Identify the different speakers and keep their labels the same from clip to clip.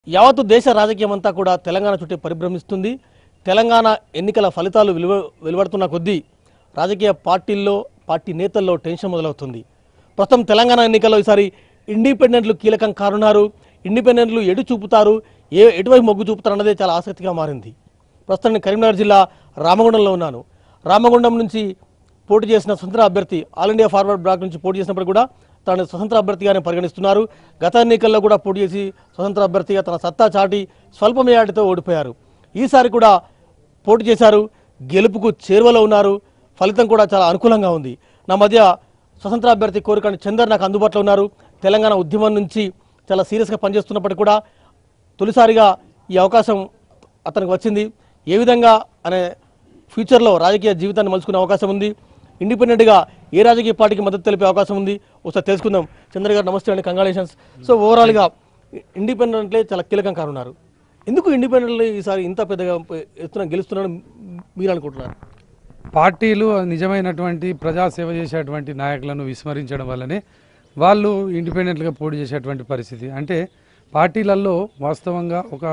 Speaker 1: యావత్తు దేశ రాజకీయం అంతా కూడా తెలంగాణ చుట్టే పరిభ్రమిస్తుంది తెలంగాణ ఎన్నికల ఫలితాలు వెలువ వెలువడుతున్న కొద్దీ రాజకీయ పార్టీల్లో పార్టీ నేతల్లో టెన్షన్ మొదలవుతుంది ప్రస్తుతం తెలంగాణ ఎన్నికల్లో ఈసారి ఇండిపెండెంట్లు కీలకం కానున్నారు ఇండిపెండెంట్లు ఎటు చూపుతారు ఏ ఎటువైపు మొగ్గు చూపుతారు అన్నదే చాలా ఆసక్తిగా మారింది ప్రస్తుతం నేను కరీంనగర్ జిల్లా రామగుండంలో ఉన్నాను రామగుండం నుంచి పోటీ చేసిన స్వతంత్ర అభ్యర్థి ఆల్ ఇండియా ఫార్వర్డ్ బ్లాక్ నుంచి పోటీ చేసినప్పుడు కూడా తన స్వతంత్ర అభ్యర్థిగానే పరిగణిస్తున్నారు గత ఎన్నికల్లో కూడా పోటీ చేసి స్వతంత్ర అభ్యర్థిగా తన సత్తా చాటి స్వల్ప మేయాటితో ఓడిపోయారు ఈసారి కూడా పోటీ చేశారు గెలుపుకు చేరువలో ఉన్నారు ఫలితం కూడా చాలా అనుకూలంగా ఉంది నా మధ్య స్వతంత్ర అభ్యర్థి కోరికని చందర్ నాకు అందుబాటులో ఉన్నారు తెలంగాణ ఉద్యమం నుంచి చాలా సీరియస్గా పనిచేస్తున్నప్పటికీ కూడా తొలిసారిగా ఈ అవకాశం అతనికి వచ్చింది ఏ విధంగా అనే ఫ్యూచర్లో రాజకీయ జీవితాన్ని మలుచుకునే అవకాశం ఉంది ఇండిపెండెంట్గా ఏ రాజకీయ పార్టీకి మద్దతు తెలిపే అవకాశం ఉంది ఒకసారి తెలుసుకుందాం చంద్ర గారు నమస్తే అండి కంగ్రాలేషన్స్ సో ఓవరాల్గా ఇండిపెండెంట్లే చాలా కీలకం కానున్నారు ఎందుకు ఇండిపెండెంట్లు ఈసారి ఇంత పెద్దగా ఎత్తున గెలుస్తున్నారని మీరు అనుకుంటున్నారు
Speaker 2: పార్టీలు నిజమైనటువంటి ప్రజాసేవ చేసేటువంటి నాయకులను విస్మరించడం వల్లనే వాళ్ళు ఇండిపెండెంట్గా పోటీ చేసేటువంటి పరిస్థితి అంటే పార్టీలలో వాస్తవంగా ఒక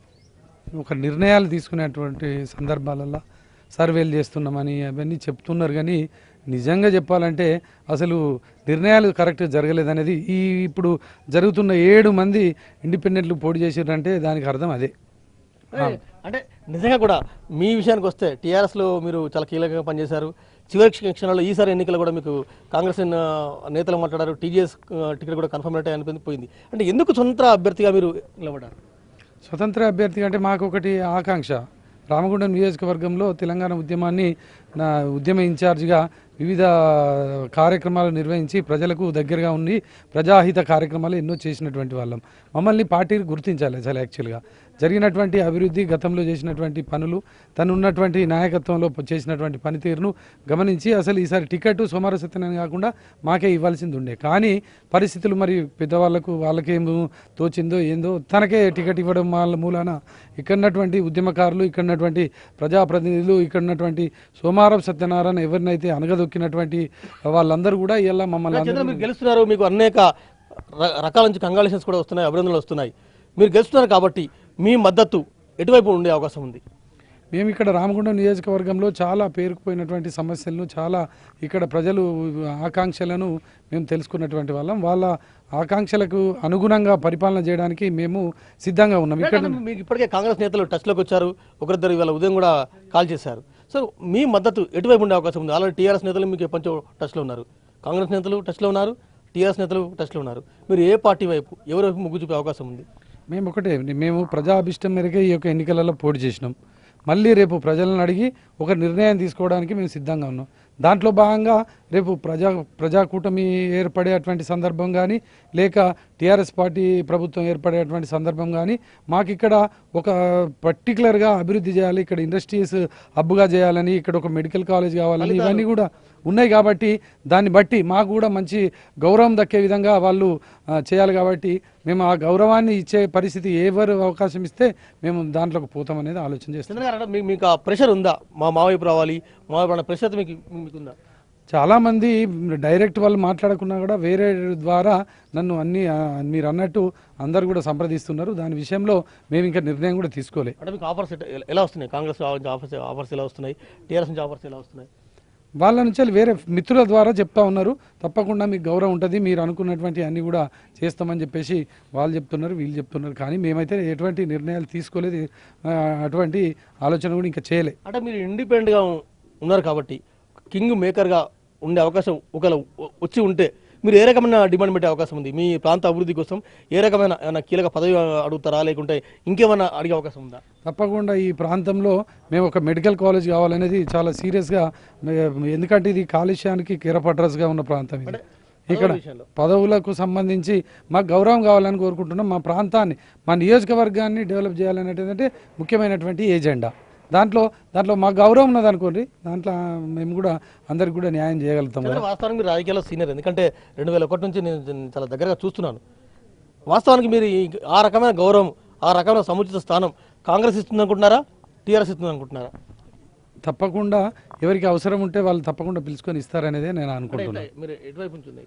Speaker 2: ఒక నిర్ణయాలు తీసుకునేటువంటి సందర్భాలలో సర్వేలు చేస్తున్నామని అవన్నీ చెప్తున్నారు కానీ నిజంగా చెప్పాలంటే అసలు నిర్ణయాలు కరెక్ట్ జరగలేదనేది ఈ ఇప్పుడు జరుగుతున్న ఏడు మంది ఇండిపెండెంట్లు పోటీ చేసారంటే దానికి అర్థం అదే
Speaker 1: అంటే నిజంగా కూడా మీ విషయానికి వస్తే టీఆర్ఎస్లో మీరు చాలా కీలకంగా పనిచేశారు చివరి క్షణాల్లో ఈసారి ఎన్నికలు కూడా మీకు కాంగ్రెస్ ఆ, నేతలు మాట్లాడారు టీజీఎస్ టికెట్ కూడా కన్ఫర్మ్ అయితే అనిపింది పోయింది అంటే ఎందుకు స్వతంత్ర అభ్యర్థిగా మీరు నిలబడ్డారు
Speaker 2: స్వతంత్ర అభ్యర్థి అంటే మాకు ఒకటి ఆకాంక్ష రామగుండం నియోజకవర్గంలో తెలంగాణ ఉద్యమాన్ని నా ఉద్యమ ఇన్ఛార్జిగా వివిధ కార్యక్రమాలు నిర్వహించి ప్రజలకు దగ్గరగా ఉండి ప్రజాహిత కార్యక్రమాలు ఎన్నో చేసినటువంటి వాళ్ళం మమ్మల్ని పార్టీని గుర్తించాలి అసలు యాక్చువల్గా జరిగినటువంటి అభివృద్ధి గతంలో చేసినటువంటి పనులు తను ఉన్నటువంటి నాయకత్వంలో చేసినటువంటి పనితీరును గమనించి అసలు ఈసారి టికెట్ సోమవార సత్యనారాయణ కాకుండా మాకే ఇవ్వాల్సింది ఉండే కానీ పరిస్థితులు మరి పెద్దవాళ్ళకు వాళ్ళకేమో తోచిందో ఏందో తనకే టికెట్ ఇవ్వడం వాళ్ళ మూలాన ఇక్కడ ఉన్నటువంటి ఉద్యమకారులు ఇక్కడ ఉన్నటువంటి ప్రజాప్రతినిధులు ఇక్కడ ఉన్నటువంటి సోమారం సత్యనారాయణ ఎవరినైతే అనగదొక్కినటువంటి వాళ్ళందరూ కూడా ఇలా మమ్మల్ని
Speaker 1: చంద్ర
Speaker 2: అందరూ
Speaker 1: మీరు గెలుస్తున్నారు మీకు అనేక ర- రకాల నుంచి కంగ్రాలేషన్స్ కూడా వస్తున్నాయి అభినందనలు వస్తున్నాయి మీరు గెలుస్తున్నారు కాబట్టి మీ మద్దతు ఎటువైపు ఉండే అవకాశం ఉంది
Speaker 2: మేము ఇక్కడ రామగుండం నియోజకవర్గంలో చాలా పేరుకుపోయినటువంటి సమస్యలను చాలా ఇక్కడ ప్రజలు ఆకాంక్షలను మేము తెలుసుకున్నటువంటి వాళ్ళం వాళ్ళ ఆకాంక్షలకు అనుగుణంగా పరిపాలన చేయడానికి మేము సిద్ధంగా ఉన్నాం ఇక్కడ
Speaker 1: అంటే మీకు ఇప్పటికే కాంగ్రెస్ నేతలు టచ్లోకి వచ్చారు ఒకరిద్దరు ఇవాళ ఉదయం కూడా కాల్ చేశారు సో మీ మద్దతు ఎటువైపు ఉండే అవకాశం ఉంది ఆల్రెడీ టీఆర్ఎస్ నేతలు మీకు ఎప్పటి నుంచో టచ్లో ఉన్నారు కాంగ్రెస్ నేతలు టచ్లో ఉన్నారు టీఆర్ఎస్ నేతలు టచ్లో ఉన్నారు మీరు ఏ పార్టీ వైపు ఎవరి వైపు మొగ్గు చూపే అవకాశం ఉంది
Speaker 2: మేము ఒకటే మేము ప్రజా అభిష్టం మేరకే ఈ యొక్క ఎన్నికలలో పోటీ చేసినాం మళ్ళీ రేపు ప్రజలను అడిగి ఒక నిర్ణయం తీసుకోవడానికి మేము సిద్ధంగా ఉన్నాం దాంట్లో భాగంగా రేపు ప్రజా ప్రజాకూటమి ఏర్పడేటువంటి సందర్భం కానీ లేక టీఆర్ఎస్ పార్టీ ప్రభుత్వం ఏర్పడేటువంటి సందర్భం కానీ మాకు ఇక్కడ ఒక పర్టికులర్గా అభివృద్ధి చేయాలి ఇక్కడ ఇండస్ట్రీస్ హబ్గా చేయాలని ఇక్కడ ఒక మెడికల్ కాలేజ్ కావాలని ఇవన్నీ కూడా ఉన్నాయి కాబట్టి దాన్ని బట్టి మాకు కూడా మంచి గౌరవం దక్కే విధంగా వాళ్ళు ఆ, చేయాలి కాబట్టి మేము ఆ గౌరవాన్ని ఇచ్చే పరిస్థితి ఎవరు అవకాశం ఇస్తే మేము దాంట్లోకి పోతాం అనేది ఆలోచన చేస్తాం
Speaker 1: చంద్ర గారు అంటే మీకు మీకు ఆ ప్రెషర్ ఉందా మా మా వైపు రావాలి మా వైపు అన్న ప్రెషర్ మీకు మీకు ఉందా
Speaker 2: చాలామంది డైరెక్ట్ వాళ్ళు మాట్లాడకున్నా కూడా వేరే ద్వారా నన్ను అన్ని ఆ, మీరు అన్నట్టు అందరు కూడా సంప్రదిస్తున్నారు దాని విషయంలో మేము ఇంకా నిర్ణయం కూడా తీసుకోలే
Speaker 1: అంటే మీకు ఆఫర్స్ ఎట- ఎలా వస్తున్నాయి కాంగ్రెస్ నుంచి ఆఫర్స్ ఆఫర్స్ ఎలా వస్తున్నాయి టీఆర్ఎస్ నుంచి ఆఫర్స్ ఎలా వస్తున్నాయి
Speaker 2: వాళ్ళ నుంచి వేరే మిత్రుల ద్వారా చెప్తా ఉన్నారు తప్పకుండా మీకు గౌరవం ఉంటుంది మీరు అనుకున్నటువంటి అన్ని కూడా చేస్తామని చెప్పేసి వాళ్ళు చెప్తున్నారు వీళ్ళు చెప్తున్నారు కానీ మేమైతే ఎటువంటి నిర్ణయాలు తీసుకోలేదు ఆ, అటువంటి ఆలోచన కూడా ఇంకా చేయలే
Speaker 1: అంటే మీరు ఇండిపెండెంట్గా ఉన్నారు కాబట్టి కింగ్ మేకర్గా ఉండే అవకాశం ఒకవేళ వ- వచ్చి ఉంటే మీరు ఏ రకమైన డిమాండ్ పెట్టే అవకాశం ఉంది మీ ప్రాంత అభివృద్ధి కోసం ఏ రకమైన ఏమైనా కీలక పదవి అడుగుతారా లేకుంటే ఇంకేమైనా అడిగే అవకాశం ఉందా
Speaker 2: తప్పకుండా ఈ ప్రాంతంలో మేము ఒక మెడికల్ కాలేజ్ కావాలనేది చాలా సీరియస్గా మే- ఎందుకంటే ఇది కాలుష్యానికి కిరపట్రస్గా ఉన్న ప్రాంతం ఇది ఇక్కడ
Speaker 1: విషయంలో.
Speaker 2: పదవులకు సంబంధించి మాకు గౌరవం కావాలని కోరుకుంటున్నాం మా ప్రాంతాన్ని మా నియోజకవర్గాన్ని డెవలప్ చేయాలనేది ముఖ్యమైనటువంటి ఏజెండా దాంట్లో దాంట్లో మా గౌరవం ఉన్నది అనుకోండి దాంట్లో మేము కూడా అందరికి కూడా న్యాయం చేయగలుగుతాం
Speaker 1: చంద్ర, వాస్తవానికి మీరు రాజకీయాల్లో సీనియర్ ఎందుకంటే రెండు వేల ఒకటి నుంచి నేను నేను చాలా దగ్గరగా చూస్తున్నాను వాస్తవానికి మీరు ఈ- ఆ రకమైన గౌరవం ఆ రకమైన సముచిత స్థానం కాంగ్రెస్ ఇస్తుంది అనుకుంటున్నారా టీఆర్ఎస్ ఇస్తుంది అనుకుంటున్నారా
Speaker 2: తప్పకుండా ఎవరికి అవసరం ఉంటే వాళ్ళు తప్పకుండా పిలుచుకొని ఇస్తారనేదే నేను అనుకుంటున్నాను
Speaker 1: మీరు ఎటువైపు నుంచి ఉన్నాయి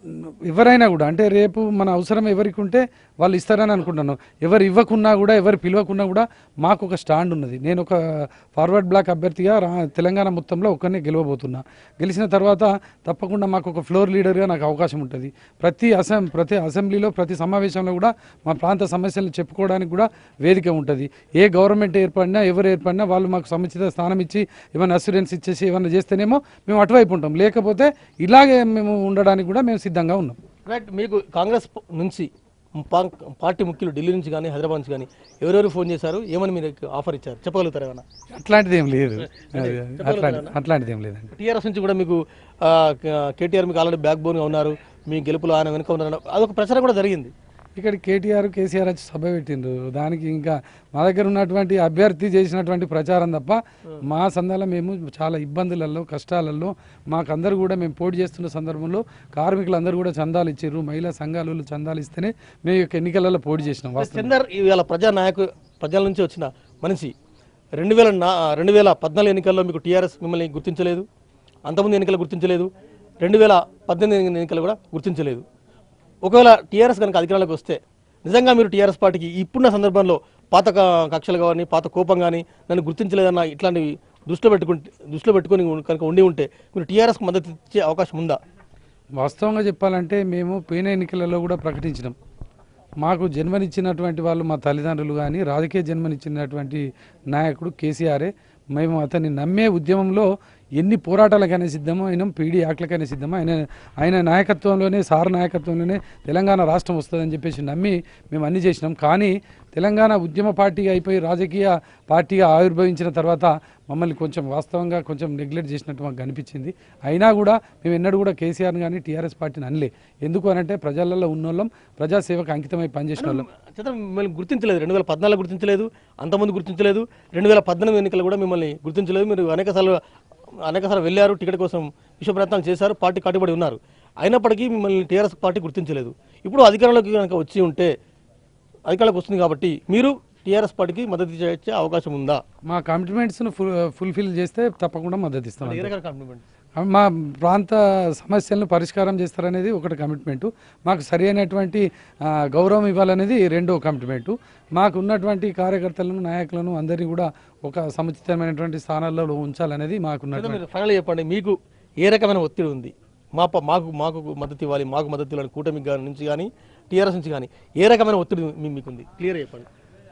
Speaker 2: ఎవరైనా కూడా అంటే రేపు మన అవసరం ఎవరికి ఉంటే వాళ్ళు ఇస్తారని అనుకుంటున్నాను ఎవరు ఇవ్వకున్నా కూడా ఎవరు పిలవకున్నా కూడా మాకు ఒక స్టాండ్ ఉన్నది నేను ఒక ఫార్వర్డ్ బ్లాక్ అభ్యర్థిగా రా తెలంగాణ మొత్తంలో ఒక్కరినే గెలవబోతున్నా గెలిచిన తర్వాత తప్పకుండా మాకు ఒక ఫ్లోర్ లీడర్గా నాకు అవకాశం ఉంటుంది ప్రతి అసెం ప్రతి అసెంబ్లీలో ప్రతి సమావేశంలో కూడా మా ప్రాంత సమస్యలను చెప్పుకోవడానికి కూడా వేదిక ఉంటుంది ఏ గవర్నమెంట్ ఏర్పడినా ఎవరు ఏర్పడినా వాళ్ళు మాకు సముచిత స్థానం ఇచ్చి ఏమైనా అస్యూరెన్స్ ఇచ్చేసి ఏమైనా చేస్తేనేమో మేము అటువైపు ఉంటాం లేకపోతే ఇలాగే మేము ఉండడానికి కూడా మేము సిద్ధంగా ఉన్నాం
Speaker 1: రైట్ మీకు కాంగ్రెస్ ప- నుంచి పా- పార్టీ ముఖ్యులు ఢిల్లీ నుంచి కానీ హైదరాబాద్ నుంచి కానీ ఎవరెవరు ఫోన్ చేశారు ఏమని మీరు ఆఫర్ ఇచ్చారు చెప్పగలుగుతారు ఏమన్నా
Speaker 2: అట్లాంటిది ఏం లేదు అట్లాంటి అట్లాంటిది ఏం లేదండి
Speaker 1: టీఆర్ఎస్ నుంచి కూడా మీకు ఆ, క- కేటీఆర్ మీకు ఆల్రెడీ బ్యాక్ బోన్గా ఉన్నారు మీ గెలుపులో ఆయన వెనుక ఉన్నారు అదొక ప్రచారం కూడా జరిగింది
Speaker 2: ఇక్కడ కేటీఆర్ కేసీఆర్ వచ్చి సభ పెట్టిండ్రు దానికి ఇంకా మా దగ్గర ఉన్నటువంటి అభ్యర్థి చేసినటువంటి ప్రచారం తప్ప మా సందాలో మేము చాలా ఇబ్బందులలో కష్టాలలో మాకందరూ కూడా మేము పోటీ చేస్తున్న సందర్భంలో కార్మికులందరూ కూడా చందాలు ఇచ్చారు మహిళా సంఘాలు చందాలు ఇస్తేనే మేము ఈ యొక్క ఎన్నికలలో పోటీ చేసినాం వాస్తవం
Speaker 1: చందర్ ఇవాళ ప్రజా నాయకు ప్రజల నుంచి వచ్చిన మనిషి రెండు వేల నా రెండు వేల పద్నాలుగు ఎన్నికల్లో మీకు టీఆర్ఎస్ మిమ్మల్ని గుర్తించలేదు అంతకుముందు ఎన్నికలు గుర్తించలేదు రెండు వేల పద్దెనిమిది ఎన్నికలు కూడా గుర్తించలేదు ఒకవేళ టీఆర్ఎస్ కనుక అధికారంలోకి వస్తే నిజంగా మీరు టీఆర్ఎస్ పార్టీకి ఇప్పుడున్న సందర్భంలో పాత క- కక్షలు కానీ పాత కోపం కానీ నన్ను గుర్తించలేదన్న ఇట్లాంటివి దృష్టిలో పెట్టుకుంటే దృష్టిలో పెట్టుకొని కనుక ఉండి ఉంటే మీరు టీఆర్ఎస్కి మద్దతు ఇచ్చే అవకాశం ఉందా
Speaker 2: వాస్తవంగా చెప్పాలంటే మేము పోయిన ఎన్నికలలో కూడా ప్రకటించినాం మాకు జన్మనిచ్చినటువంటి వాళ్ళు మా తల్లిదండ్రులు కానీ రాజకీయ జన్మనిచ్చినటువంటి నాయకుడు కేసీఆరే మేము అతన్ని నమ్మే ఉద్యమంలో ఎన్ని పోరాటాలకైనా సిద్ధమో అయినా పీడీ యాక్లకైనా సిద్ధమో ఆయన ఆయన నాయకత్వంలోనే సార్ నాయకత్వంలోనే తెలంగాణ రాష్ట్రం వస్తుందని చెప్పేసి నమ్మి మేము అన్ని చేసినాం కానీ తెలంగాణ ఉద్యమ పార్టీ అయిపోయి రాజకీయ పార్టీగా ఆవిర్భవించిన తర్వాత మమ్మల్ని కొంచెం వాస్తవంగా కొంచెం నెగ్లెక్ట్ చేసినట్టు మాకు కనిపించింది అయినా కూడా మేము ఎన్నడూ కూడా కేసీఆర్ని కానీ టీఆర్ఎస్ పార్టీని అనలే ఎందుకు అనంటే ప్రజలలో ఉన్నోళ్ళం ప్రజాసేవకు అంకితమై పనిచేసిన వాళ్ళం
Speaker 1: చేత మిమ్మల్ని గుర్తించలేదు రెండు వేల పద్నాలుగు గుర్తించలేదు అంతకుముందు గుర్తించలేదు రెండు వేల పద్దెనిమిది ఎన్నికలు కూడా మిమ్మల్ని గుర్తించలేదు మీరు అనేకసార్లు అనేకసార్లు వెళ్ళారు టికెట్ కోసం విశ్వ ప్రయత్నాలు చేశారు పార్టీ కట్టుబడి ఉన్నారు అయినప్పటికీ మిమ్మల్ని టీఆర్ఎస్ పార్టీ గుర్తించలేదు ఇప్పుడు అధికారంలోకి కనుక వచ్చి ఉంటే అధికారంలోకి వస్తుంది కాబట్టి మీరు టీఆర్ఎస్ పార్టీకి మద్దతు ఇచ్చే అవకాశం ఉందా
Speaker 2: మా కమిట్మెంట్స్ను ఫుల్ ఫుల్ఫిల్ చేస్తే తప్పకుండా మద్దతు ఇస్తాం
Speaker 1: ఏ రకాల కాంప్లిమెంట్
Speaker 2: మా ప్రాంత సమస్యలను పరిష్కారం చేస్తారనేది ఒకటి కమిట్మెంటు మాకు సరి అయినటువంటి ఆ, గౌరవం ఇవ్వాలనేది రెండో కమిట్మెంటు మాకు ఉన్నటువంటి కార్యకర్తలను నాయకులను అందరినీ కూడా ఒక సముచితమైనటువంటి స్థానాల్లో ఉంచాలనేది మాకున్నటువంటి
Speaker 1: మీరు ఫైనల్ చెప్పండి మీకు ఏ రకమైన ఒత్తిడి ఉంది మా ప- మాకు మాకు మద్దతు ఇవ్వాలి మాకు మద్దతు ఇవ్వాలి కూటమి గా- నుంచి కానీ టీఆర్ఎస్ నుంచి కానీ ఏ రకమైన ఒత్తిడి మీ- మీకుంది క్లియర్ చెప్పండి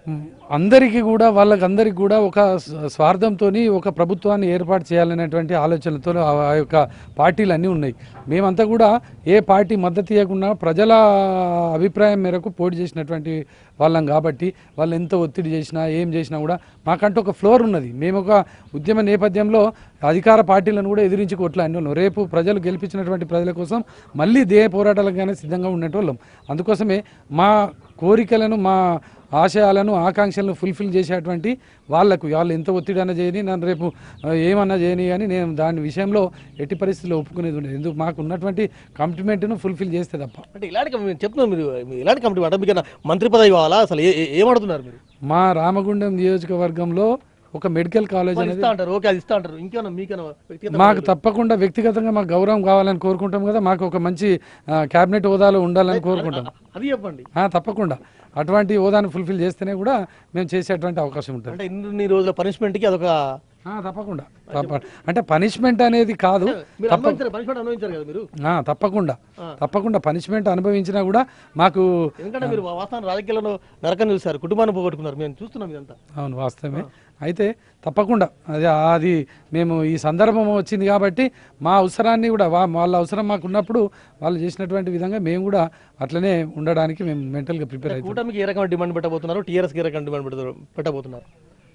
Speaker 2: అందరికీ కూడా వాళ్ళకందరికీ కూడా ఒక స్వార్థంతో ఒక ప్రభుత్వాన్ని ఏర్పాటు చేయాలనేటువంటి ఆలోచనలతో ఆ ఆ యొక్క పార్టీలు అన్నీ ఉన్నాయి మేమంతా కూడా ఏ పార్టీ మద్దతు ఇవ్వకుండా ప్రజల అభిప్రాయం మేరకు పోటీ చేసినటువంటి వాళ్ళం కాబట్టి వాళ్ళు ఎంత ఒత్తిడి చేసినా ఏం చేసినా కూడా మాకంటూ ఒక ఫ్లోర్ ఉన్నది మేము ఒక ఉద్యమ నేపథ్యంలో అధికార పార్టీలను కూడా ఎదిరించి కొట్లాడిన వాళ్ళం రేపు ప్రజలు గెలిపించినటువంటి ప్రజల కోసం మళ్ళీ దే పోరాటాలకైనా సిద్ధంగా ఉండేటోళ్ళం అందుకోసమే మా కోరికలను మా ఆశయాలను ఆకాంక్షలను ఫుల్ఫిల్ చేసేటువంటి వాళ్ళకు వాళ్ళు ఎంత ఒత్తిడి అన్నా చేయని నన్ను రేపు ఆ, ఏమన్నా చేయని కానీ నేను దాని విషయంలో ఎట్టి పరిస్థితుల్లో ఒప్పుకునేది ఉండదు ఎందుకు మాకు ఉన్నటువంటి కమిట్మెంట్ను ఫుల్ఫిల్ చేస్తే తప్ప
Speaker 1: అంటే ఇలాంటి కమి- మీరు చెప్తున్నారు మీరు మీరు ఇలాంటి కమిటీ అంటే మీకు ఏమైనా మంత్రి పదవి కావాలా అసలు ఏ- ఏ- ఏమడుతున్నారు మీరు
Speaker 2: మా రామగుండం నియోజకవర్గంలో ఒక మెడికల్ కాలేజ్
Speaker 1: మరి
Speaker 2: అనేది
Speaker 1: ఇస్తా అంటారు ఓకే అది ఇస్తా అంటారు ఇంకేమైనా మీకేమైనా వ్యక్తిగత
Speaker 2: మాకు తప్పకుండా వ్యక్తిగతంగా మాకు గౌరవం కావాలని కోరుకుంటాం కదా మాకు ఒక మంచి క్యాబినెట్ హోదాలో ఉండాలని కోరుకుంటాం
Speaker 1: అది చెప్పండి
Speaker 2: ఆ, తప్పకుండా అటువంటి హోదాను ఫుల్ఫిల్ చేస్తేనే కూడా మేము చేసేటువంటి అవకాశం ఉంటుంది
Speaker 1: అంటే ఇన్ని రోజుల పనిష్మెంట్కి అదొక
Speaker 2: ఆ, తప్పకుండా తప్ప- అంటే పనిష్మెంట్ అనేది కాదు
Speaker 1: మీరు అనుభవించారు పనిష్మెంట్ అనుభవించారు కదా మీరు
Speaker 2: ఆ, తప్పకుండా తప్పకుండా పనిష్మెంట్ అనుభవించినా కూడా మాకు
Speaker 1: ఎందుకంటే మీరు వాస్తవం రాజకీయాల్లో నరకం చూశారు కుటుంబాన్ని పోగొట్టుకున్నారు మేము చూస్తున్నాం ఇదంతా
Speaker 2: అవును వాస్తవమే అయితే తప్పకుండా అది అది మేము ఈ సందర్భం వచ్చింది కాబట్టి మా అవసరాన్ని కూడా వా- వాళ్ళ అవసరం మాకు ఉన్నప్పుడు వాళ్ళు చేసినటువంటి విధంగా మేము కూడా అట్లనే ఉండడానికి మేము మెంటల్గా ప్రిపేర్ అవుతాం
Speaker 1: కూటమికి ఏ రకమైన డిమాండ్ పెట్టబోతున్నారు టీఆర్ఎస్కి ఏ రకమైన డిమాండ్ పెడతారు పెట్టబోతున్నారు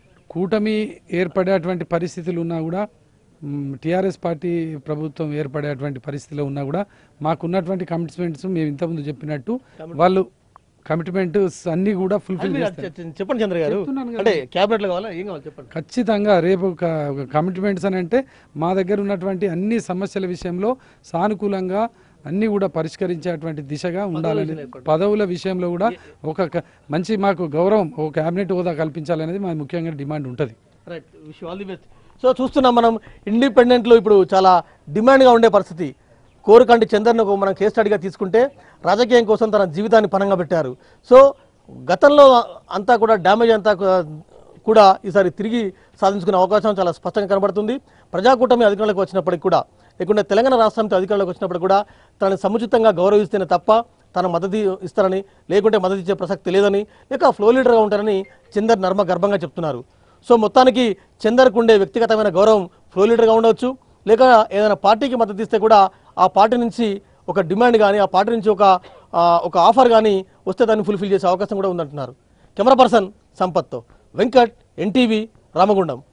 Speaker 2: కూటమి ఏర్పడేటువంటి పరిస్థితులు ఉన్నా కూడా టీఆర్ఎస్ పార్టీ ప్రభుత్వం ఏర్పడేటువంటి పరిస్థితిలో ఉన్నా కూడా మాకున్నటువంటి కమిట్మెంట్స్ మేము ఇంతకుముందు చెప్పినట్టు వాళ్ళు కమిట్మెంట్స్ అన్నీ కూడా ఫుల్ఫిల్
Speaker 1: మీరు అది చె- చెప్పండి చంద్ర గారు అంటే క్యాబినెట్లో కావాలా ఏం కావాలి చెప్పండి
Speaker 2: ఖచ్చితంగా రేపు ఒక ఒక కమిట్మెంట్స్ అని అంటే మా దగ్గర ఉన్నటువంటి అన్ని సమస్యల విషయంలో సానుకూలంగా అన్నీ కూడా పరిష్కరించేటువంటి దిశగా ఉండాలని పదవుల విషయంలో కూడా ఒక క- మంచి మాకు గౌరవం ఒక క్యాబినెట్ హోదా కల్పించాలనేది మా ముఖ్యంగా డిమాండ్ ఉంటుంది
Speaker 1: right wish all the best so చూస్తున్నాం మనం ఇండిపెండెంట్లో ఇప్పుడు చాలా డిమాండ్గా ఉండే పరిస్థితి కోరుకంటి చందర్ను ఒక మనం కేస్ స్టడీగా తీసుకుంటే రాజకీయం కోసం తన జీవితాన్ని పనంగా పెట్టారు సో గతంలో అంతా కూడా డ్యామేజ్ అంతా కూడా- కూడా ఈసారి తిరిగి సాధించుకునే అవకాశం చాలా స్పష్టంగా కనబడుతుంది ప్రజాకూటమి అధికారంలోకి వచ్చినప్పటికి కూడా లేకుంటే తెలంగాణ రాష్ట్రంతో అధికారంలోకి వచ్చినప్పుడు కూడా తనని సముచితంగా గౌరవిస్తేనే తప్ప తన మద్దతు ఇస్తారని లేకుంటే మద్దతు ఇచ్చే ప్రసక్తి లేదని లేక ఫ్లో లీడర్గా ఉంటారని చందర్ నర్మ గర్భంగా చెప్తున్నారు సో మొత్తానికి చందర్కు ఉండే వ్యక్తిగతమైన గౌరవం ఫ్లో లీడర్గా ఉండవచ్చు లేక ఏదైనా పార్టీకి మద్దతు ఇస్తే కూడా ఆ పార్టీ నుంచి ఒక డిమాండ్ కానీ ఆ పార్టీ నుంచి ఒక ఆ, ఒక ఆఫర్ కానీ వస్తే దాన్ని ఫుల్ఫిల్ చేసే అవకాశం కూడా ఉందంటున్నారు కెమెరా పర్సన్ సంపత్తో వెంకట్ ఎన్టీవీ రామగుండం